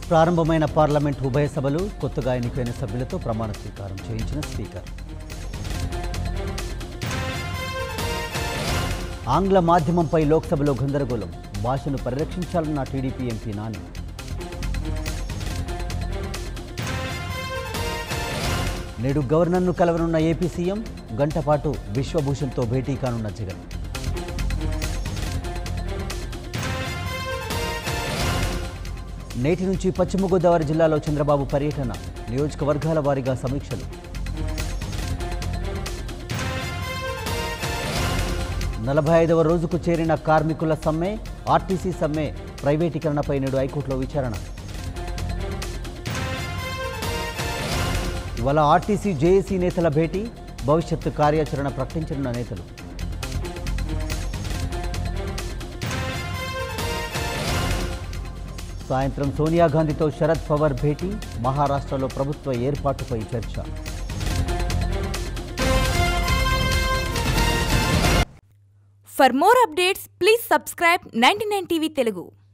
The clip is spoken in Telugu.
ప్రారంభమైన పార్లమెంట్ ఉభయ సభలు కొత్తగా ఎన్నికైన సభ్యులతో ప్రమాణ స్వీకారం చేయించిన స్పీకర్ ఆంగ్ల మాధ్యమంపై లోక్సభలో గందరగోళం భాషను పరిరక్షించాలన్న టీడీపీ ఎంపీ నాని నేడు గవర్నర్ను కలవనున్న ఏపీ సీఎం గంట పాటు విశ్వభూషణ్తో భేటీ కానున్న జగన్ నేటి నుంచి పశ్చిమ గోదావరి జిల్లాలో చంద్రబాబు పర్యటన నియోజకవర్గాల వారీగా సమీక్షలు నలభై ఐదవ రోజుకు చేరిన కార్మికుల సమ్మె ఆర్టీసీ సమ్మె ప్రైవేటీకరణపై నేడు హైకోర్టులో విచారణ ఇవాళ ఆర్టీసీ జేఏసీ నేతల భేటీ భవిష్యత్తు కార్యాచరణ ప్రకటించనున్న నేతలు సాయంత్రం సోనియా గాంధీతో శరద్ పవార్ భేటీ మహారాష్ట్రలో ప్రభుత్వ ఏర్పాటుపై చర్చ For more updates, please subscribe 99 TV Telugu.